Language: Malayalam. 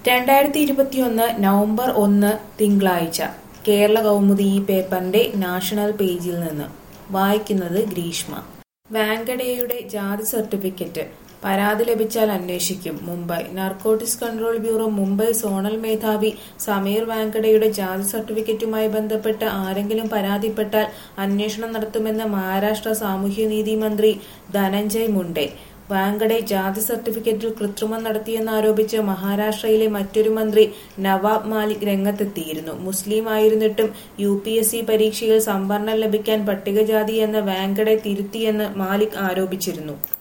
രണ്ടായിരത്തി ഇരുപത്തിയൊന്ന് നവംബർ ഒന്ന് തിങ്കളാഴ്ച കേരള കൗമുദി ഈ പേപ്പറിന്റെ നാഷണൽ പേജിൽ നിന്ന് വായിക്കുന്നത് ഗ്രീഷ്മ വാങ്കഡയുടെ ജാതി സർട്ടിഫിക്കറ്റ് പരാതി ലഭിച്ചാൽ അന്വേഷിക്കും Mumbai narcotics control bureau Mumbai zonal മേധാവി സമീർ വാങ്കഡയുടെ ജാതി സർട്ടിഫിക്കറ്റുമായി ബന്ധപ്പെട്ട് ആരെങ്കിലും പരാതിപ്പെട്ടാൽ അന്വേഷണം നടത്തുമെന്ന് മഹാരാഷ്ട്ര സാമൂഹ്യനീതി മന്ത്രി ധനഞ്ജയ് മുണ്ടെ വാങ്കഡെ ജാതി സർട്ടിഫിക്കറ്റിൽ കൃത്രിമം നടത്തിയെന്നാരോപിച്ച് മഹാരാഷ്ട്രയിലെ മറ്റൊരു മന്ത്രി നവാബ് മാലിക് രംഗത്തെത്തിയിരുന്നു മുസ്ലിം ആയിരുന്നിട്ടും യു പി എസ് സി പരീക്ഷയിൽ സംവരണം ലഭിക്കാൻ പട്ടികജാതി എന്ന വാങ്കഡെ തിരുത്തിയെന്ന് മാലിക് ആരോപിച്ചിരുന്നു